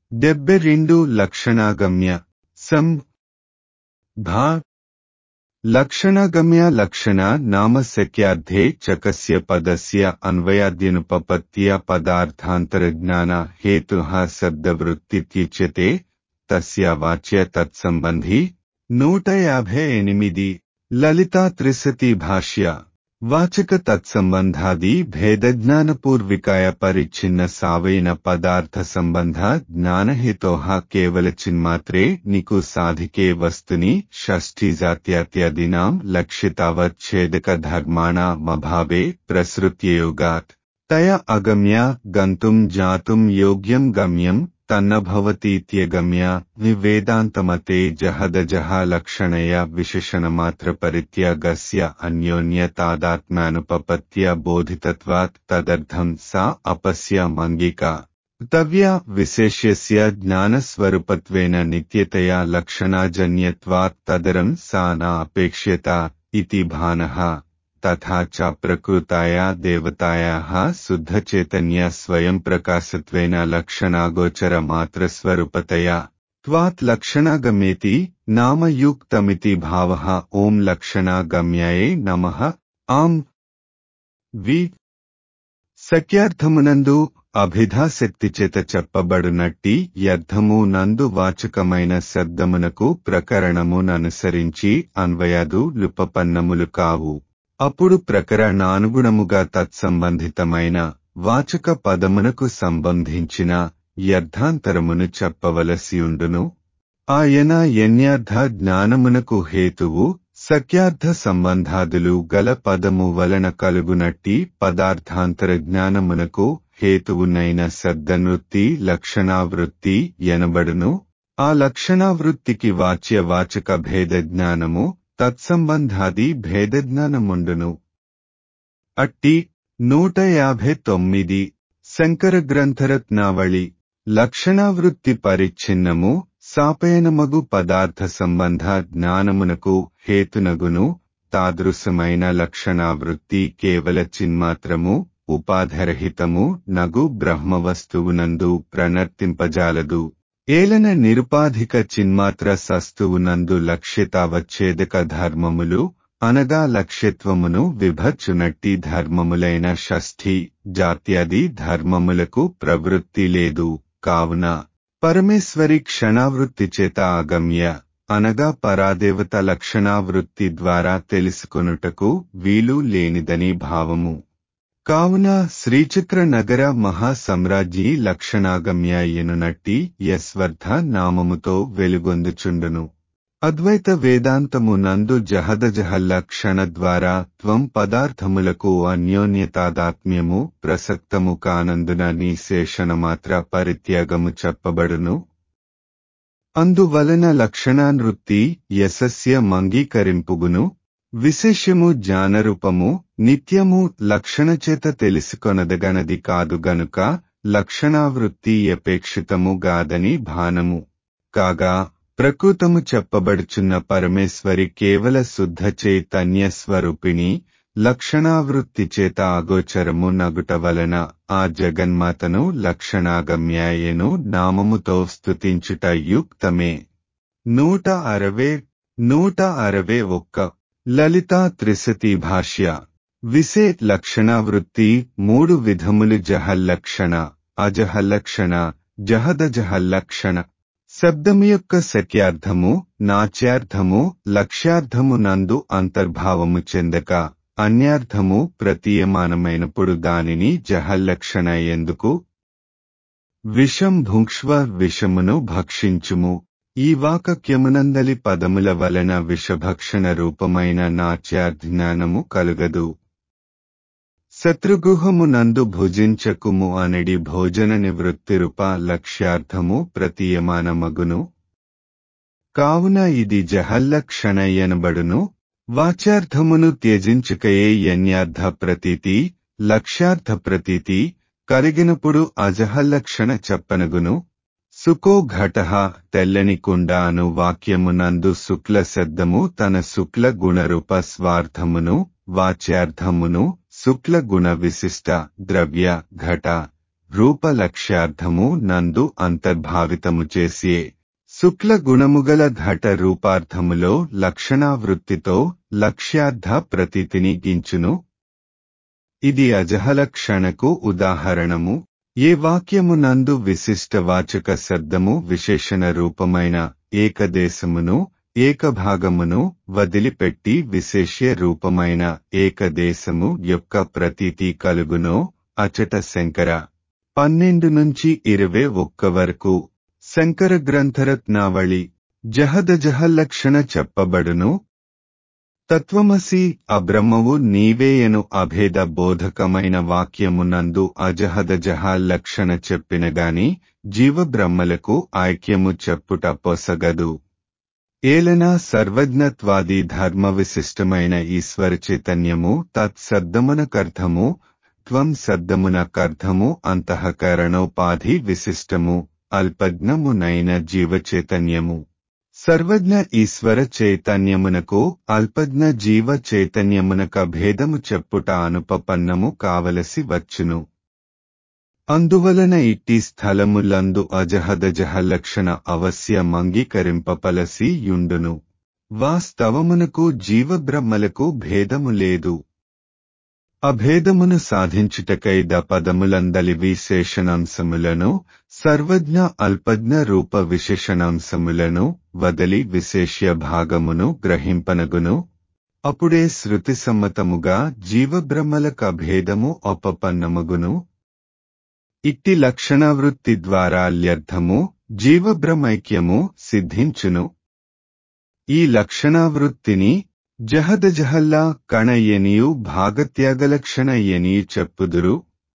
డెబ్బె రెండు లక్షణాగమ్య సం భా లక్షణగమ్య లక్షణ నామ శక్యార్థే చకస్య పదస్య అన్వయాద్యనుపపత్య పదార్థాంతరజ్ఞాన హేతు శబ్దవృత్తిత్యుచ్యతే తస్య వాచ్య తత్సంబంధి నూట యాభై ఎనిమిది లలితా త్రిశతి భాష్య వాచక తత్సంబంధాది భేదజ్ఞానపూర్వికాయ పరిచ్ఛిన్న సావైన పదార్థ సంబంధ జ్ఞానహేతోః కేవల చిన్మాత్రే నికు సాధికే వస్తుని షష్ఠి జాత్యాత్యాదీనాం లక్షితావచ్ఛేదక ధర్మాణమభావే ప్రసృత్యయోగాత్ తయ అగమ్య గంతుం జాతుం యోగ్యం గమ్యం తన్న భవతీత్యగమ్య వివేదాంతమతే జహదజహ లక్షణయ విశేషణమాత్ర పరిత్యాగస్య అన్యోన్యతాదాత్మానుపపత్య బోధితత్వాత్ తదర్థం సా అపస్య మంగిక తవ్య విశేష్యస్య జ్ఞానస్వరూపత్వేన నిత్యతయా లక్షణాజన్యత్వాత్ తదరం సా నా అపేక్ష్యత ఇతి భానః తథా చ ప్రకృతాయా దేవతాయాः శుద్ధచైతన్య స్వయం ప్రకాశత్వేన లక్షణాగోచర మాత్రస్వరూపతయా త్వాత్ లక్షణాగమేతి నామయుక్తమితి భావः ఓం లక్షణాగమ్యాయే నమః ఆం వి సఖ్యార్థమునందు అభిధాశక్తి చేత చెప్పబడునట్టి యర్థము నందు వాచకమైన శబ్దమునకు ప్రకరణముననుసరించి అన్వయాదు లుపపన్నములు కావు అప్పుడు ప్రకరణానుగుణముగా తత్సంబంధితమైన వాచక పదమునకు సంబంధించిన యర్థాంతరమును చెప్పవలసియుండును ఆయన ఎన్యార్థ జ్ఞానమునకు హేతువు సఖ్యార్థ సంబంధాదులు గల పదము వలన కలుగునట్టి పదార్థాంతర జ్ఞానమునకు హేతువునైన శబ్దనృత్తి లక్షణావృత్తి ఎనబడును ఆ లక్షణావృత్తికి వాచ్య వాచక భేద జ్ఞానము తత్సంబంధాది భేదజ్ఞానముండును అట్టి నూట యాభై తొమ్మిది శంకర గ్రంథరత్నావళి లక్షణావృత్తి పరిచ్ఛిన్నము సాపయనమగు పదార్థ సంబంధ జ్ఞానమునకు హేతునగును తాదృశమైన లక్షణావృత్తి కేవల చిన్మాత్రము ఉపాధరహితము నగు బ్రహ్మవస్తువునందు ప్రణర్తింపజాలదు ఏలన నిరుపాధిక చిన్మాత్ర సస్తువునందు లక్ష్యతావచ్ఛేదక ధర్మములు అనగా లక్ష్యత్వమును విభర్చునట్టి ధర్మములైన షష్ఠి జాత్యాది ధర్మములకు ప్రవృత్తి లేదు కావున పరమేశ్వరి క్షణావృత్తి చేత ఆగమ్య అనగా పరాదేవత లక్షణావృత్తి ద్వారా తెలుసుకొనుటకు వీలు లేనిదని భావము కావున శ్రీచక్ర నగర మహాసమ్రాజ్ఞి లక్షణాగమ్య ఎనునట్టి యస్వర్ధ నామముతో వెలుగొందుచుండును అద్వైత వేదాంతము నందు జహదజహ లక్షణ ద్వారా త్వం పదార్థములకు అన్యోన్యతాదాత్మ్యము ప్రసక్తము కానందున నీ శేషణమాత్ర పరిత్యాగము చెప్పబడును అందువలన లక్షణానృత్తి యశస్య మంగీకరింపుగును విశేష్యము జ్ఞానరూపము నిత్యము లక్షణచేత తెలుసుకొనదగనది కాదు గనుక లక్షణావృత్తి అపేక్షితము గాదని భానము కాగా ప్రకృతము చెప్పబడుచున్న పరమేశ్వరి కేవల శుద్ధ చైతన్య స్వరూపిణి లక్షణావృత్తి చేత అగోచరము నగుట వలన ఆ జగన్మాతను లక్షణాగమ్యాయను నామముతో స్తుతించుట యుక్తమే నూట అరవై నూట అరవై ఒక్క లలితా త్రిశతి భాష్య విసే లక్షణావృత్తి మూడు విధములు జహల్లక్షణ అజహల్లక్షణ జహదజహల్లక్షణ శబ్దము యొక్క శక్యార్థము నాచ్యార్థము లక్ష్యార్థము నందు అంతర్భావము చెందక అన్యార్థము ప్రతీయమానమైనప్పుడు దానిని జహల్లక్షణ ఎందుకు విషం భుంక్ష్వ విషమును భక్షించుము ఈ వాక్యమునందలి పదముల వలన విషభక్షణ రూపమైన నాచ్యాజ్ఞానము కలుగదు శత్రుగుహమునందు భుజించకుము అనడి భోజన నివృత్తి రూప లక్ష్యార్థము ప్రతీయమానమగును కావున ఇది జహల్లక్షణ ఎనబడును వాచ్యార్థమును త్యజించుకయే యన్యార్థ ప్రతీతి లక్ష్యార్థ ప్రతీతి కరిగినప్పుడు అజహల్లక్షణ చెప్పనగును సుకో ఘట తెల్లని కుండ అను వాక్యమునందు శుక్ల శబ్దము తన శుక్ల గుణరూప స్వార్థమును వాచ్యార్థమును శుక్ల గుణ విశిష్ట ద్రవ్య ఘట రూప లక్ష్యార్థము నందు అంతర్భావితము చేసియే శుక్ల గుణముగల ఘట రూపార్థములో లక్షణావృత్తితో లక్ష్యార్థ ప్రతీతిని గించును ఇది అజహలక్షణకు ఉదాహరణము ఏ వాక్యము నందు విశిష్టవాచక శబ్దము విశేషణ రూపమైన ఏకదేశమును ఏకభాగమును వదిలిపెట్టి విశేష్య రూపమైన ఏకదేశము యొక్క ప్రతీతి కలుగునో అచట శంకర పన్నెండు నుంచి ఇరవై ఒక్క వరకు శంకర గ్రంథరత్నావళి జహదజహల్లక్షణ చెప్పబడును తత్వమసి అబ్రహ్మవు నీవేయను అభేద బోధకమైన వాక్యమునందు అజహదజహ లక్షణ చెప్పినగాని జీవబ్రహ్మలకు ఐక్యము చెప్పుట పొసగదు ఏలనా సర్వజ్ఞత్వాది ధర్మ విశిష్టమైన ఈశ్వర చైతన్యము తత్శబ్దమునకర్థము త్వం శబ్దమునకర్థము అంతఃకరణోపాధి విశిష్టము అల్పజ్ఞమునైన జీవచైతన్యము సర్వజ్ఞ ఈశ్వర చైతన్యమునకు అల్పజ్ఞ జీవ చైతన్యమునక భేదము చెప్పుట అనుపపన్నము కావలసి వచ్చును అందువలన ఇట్టి స్థలములందు అజహదజహ లక్షణ అవశ్యమంగీకరింపపలసి యుండును వాస్తవమునకు జీవబ్రహ్మలకు భేదము లేదు అభేదమును సాధించుటకై ద పదములందలి విశేషణాంశములను సర్వజ్ఞ అల్పజ్ఞ రూప విశేషణాంశములను వదలి విశేష్య భాగమును గ్రహింపనగును అప్పుడే శృతి సమ్మతముగా జీవబ్రహ్మలకు అభేదము అపపన్నమగును ఇట్టి లక్షణవృత్తి ద్వారా ల్యర్థము జీవబ్రహ్మైక్యము సిద్ధించును ఈ లక్షణావృత్తిని జహదజహల్లా కణయ్యనియు భాగత్యాగలక్షణ ఎనియు చెప్పుదురు